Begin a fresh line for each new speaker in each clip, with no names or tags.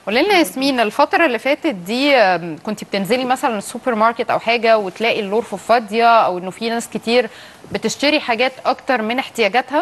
قولي لنا ياسمين الفترة اللي فاتت دي آم، كنت بتنزلي مثلا السوبر ماركت أو حاجة وتلاقي الرفوف فاضية أو إنه في ناس كتير بتشتري حاجات أكتر من احتياجاتها؟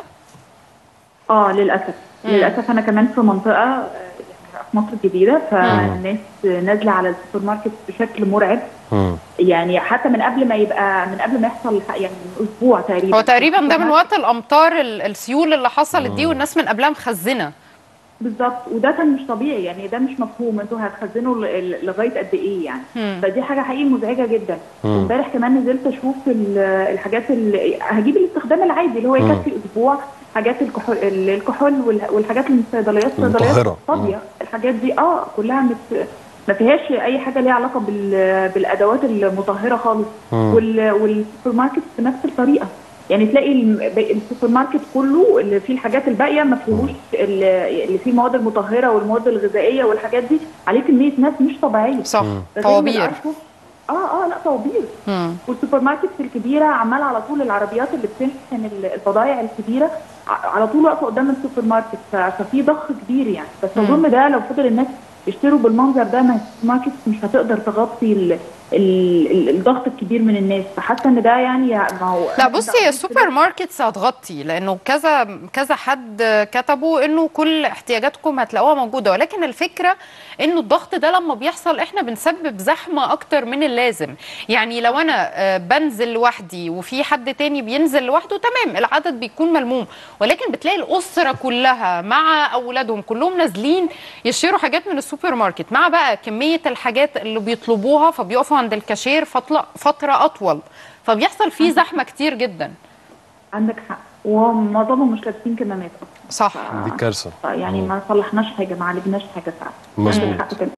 اه للاسف
مم.
للاسف انا كمان في منطقه آه، يعني في مصر الجديده فالناس نازله على السوبر ماركت بشكل مرعب
مم.
يعني حتى من قبل ما يبقى من قبل ما يحصل ح- يعني من اسبوع تقريبا
هو تقريبا ده
السوبر
من
ماركت-
وقت الأمطار ال- السيول اللي حصلت دي والناس من قبلها مخزنة
بالظبط وده كان مش طبيعي يعني ده مش مفهوم انتوا هتخزنوا ل- ل- لغايه قد ايه يعني
مم.
فدي حاجه حقيقي مزعجه جدا
مم.
امبارح كمان نزلت اشوف ال- الحاجات اللي هجيب الاستخدام العادي اللي هو
مم.
يكفي اسبوع حاجات الكحول الكحول وال- والحاجات اللي من الصيدليات الصيدليات
المطهرة.
فاضيه الحاجات دي اه كلها مت ما فيهاش اي حاجه ليها علاقه بال- بالادوات المطهره خالص
مم.
وال- والسوبر ماركت بنفس الطريقه يعني تلاقي الم- السوبر ماركت كله اللي فيه الحاجات الباقيه ما فيهوش ال- اللي فيه المواد المطهره والمواد الغذائيه والحاجات دي عليه كميه ناس مش طبيعيه
صح
ده زي
طوابير
الأرفف. اه اه لا طوابير
مم.
والسوبر ماركت الكبيره عمال على طول العربيات اللي بتشحن ال- البضائع الكبيره ع- على طول واقفه قدام السوبر ماركت ف- ففي ضخ كبير يعني بس
مم.
اظن ده لو فضل الناس يشتروا بالمنظر ده ما السوبر ماركت مش هتقدر تغطي ل- ال- ال- الضغط الكبير من الناس فحاسه ان ده يعني ما هو
لا بصي هي السوبر ماركتس هتغطي لانه كذا كذا حد كتبوا انه كل احتياجاتكم هتلاقوها موجوده ولكن الفكره انه الضغط ده لما بيحصل احنا بنسبب زحمه اكتر من اللازم يعني لو انا آه، بنزل لوحدي وفي حد تاني بينزل لوحده تمام العدد بيكون ملموم ولكن بتلاقي الاسره كلها مع اولادهم كلهم نازلين يشتروا حاجات من السوبر ماركت مع بقى كميه الحاجات اللي بيطلبوها فبيقفوا عند الكاشير فترة فتره اطول فبيحصل فيه زحمه كتير جدا
عندك حق ومعظمهم مش لابسين كمامات اصلا
صح
دي كارثه
يعني ما صلحناش حاجه ما عالجناش حاجه فعلا
مظبوط.
عندك حق كده